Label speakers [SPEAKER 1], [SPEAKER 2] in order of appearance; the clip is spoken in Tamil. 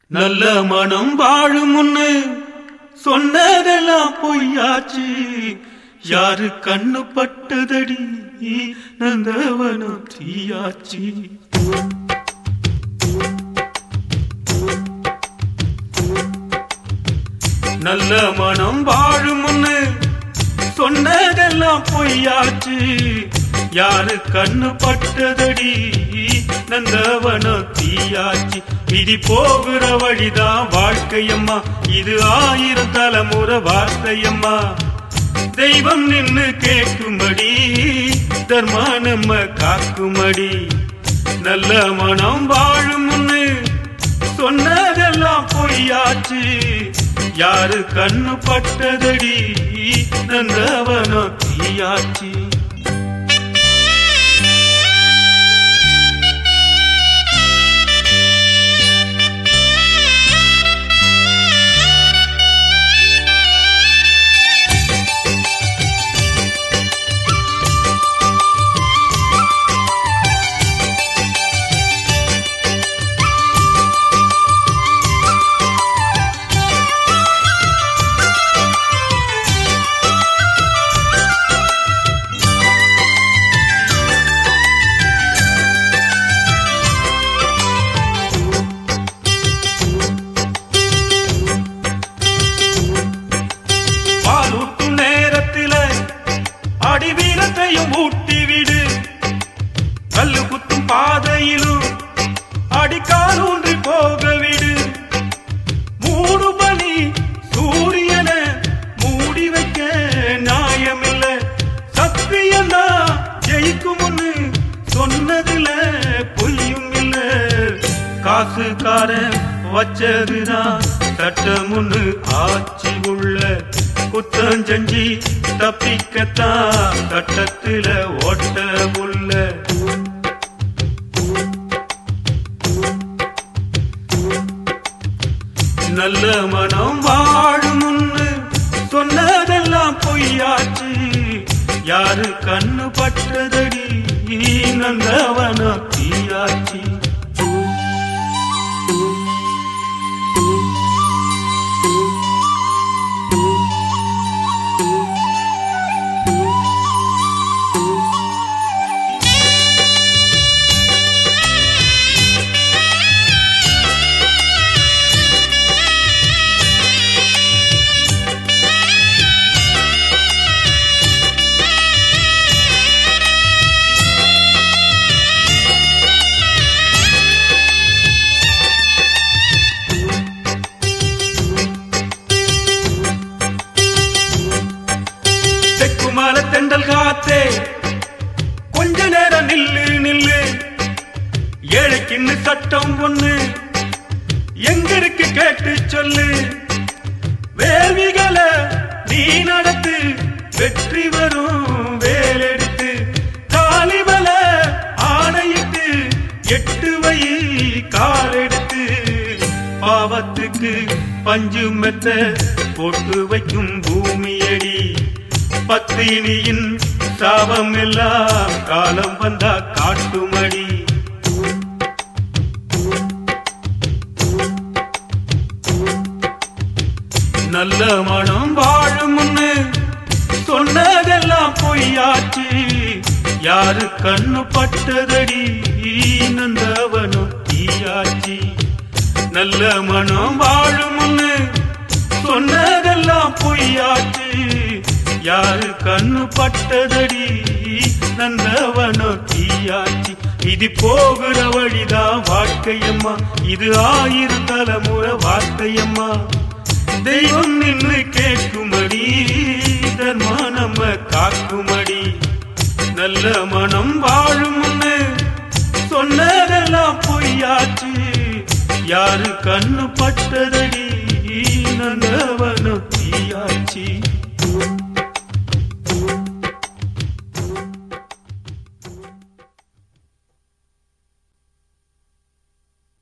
[SPEAKER 1] நல்ல மனம் வாழும் முன்னு சொன்னதெல்லாம் பொய்யாச்சு யாரு கண்ணு பட்டதடி நந்தவனம் தீயாச்சு நல்ல மனம் வாழும் முன்னு சொன்னதெல்லாம் பொய்யாச்சு யாரு கண்ணு பட்டதடி நந்தவனம் தீயாச்சு விதி போகிற வழிதான் வாழ்க்கையம்மா இது ஆயிரம் தலைமுறை வார்த்தையம்மா தெய்வம் நின்னு கேட்கும்படி தர்மா நம்ம காக்குமடி நல்ல மனம் வாழும் முன்னு சொன்னதெல்லாம் பொய்யாச்சு யாரு கண்ணு பட்டதடி நந்தவனம் தீயாச்சு பாலூட்டும் நேரத்தில அடிவீரத்தையும் ஊட்டி விடு கல்லு குத்தும் பாதையிலும் அடிக்கால் ஊன்றி போக விடு மூடு பனி சூரியன மூடி வைக்க நியாயமில்ல சத்தியம்னா ஜெயிக்கும்னு சொன்னதுல பொய்யும் இல்ல காசுக்காரன் வச்சதுதான் சட்டமுன்னு ஆட்சி உள்ள குத்தம் செஞ்சி தப்பிக்கத்தான் சட்டத்துல ஓட்ட உள்ள நல்ல மனம் வாழும் முன்னு சொன்னதெல்லாம் பொய்யாச்சு யாரு கண்ணு பட்டதடி நந்தவனம் தீயாச்சு தெக்குமால தெண்டல் காத்தே கொஞ்ச நேரம் நில்லு நில்லு ஏழைக்கின்னு சட்டம் ஒண்ணு எங்க இருக்கு கேட்டு சொல்லு வேள்விகளை நீ நடத்து வெற்றி வரும் வேலெடுத்து காலிபல ஆணையிட்டு எட்டு வை காலெடுத்து பாவத்துக்கு பஞ்சு மெத்த போட்டு வைக்கும் பூமியடி பத்தினியின் சாபம் எல்லாம் காலம் வந்தா காட்டுமடி நல்ல மனம் வாழும் முன்னு சொன்னதெல்லாம் பொய்யாச்சு யாரு கண்ணு பட்டதடி நந்தவனம் தீயாச்சு நல்ல மனம் வாழும் முன்னு சொன்னதெல்லாம் பொய்யாச்சு யாரு கண்ணு பட்டதடி நந்தவனம் தீயாச்சு இது போகிற வழிதான் வாழ்க்கையம்மா இது ஆயிரம் தலைமுறை வார்த்தையம்மா தெய்வம் நின்று கேட்குமடி தர்மா நம்ம காக்குமடி நல்ல மனம் வாழும் முன்னு சொன்னதெல்லாம் பொய்யாச்சு யாரு கண்ணு பட்டதடி நந்தவனம் தீயாச்சு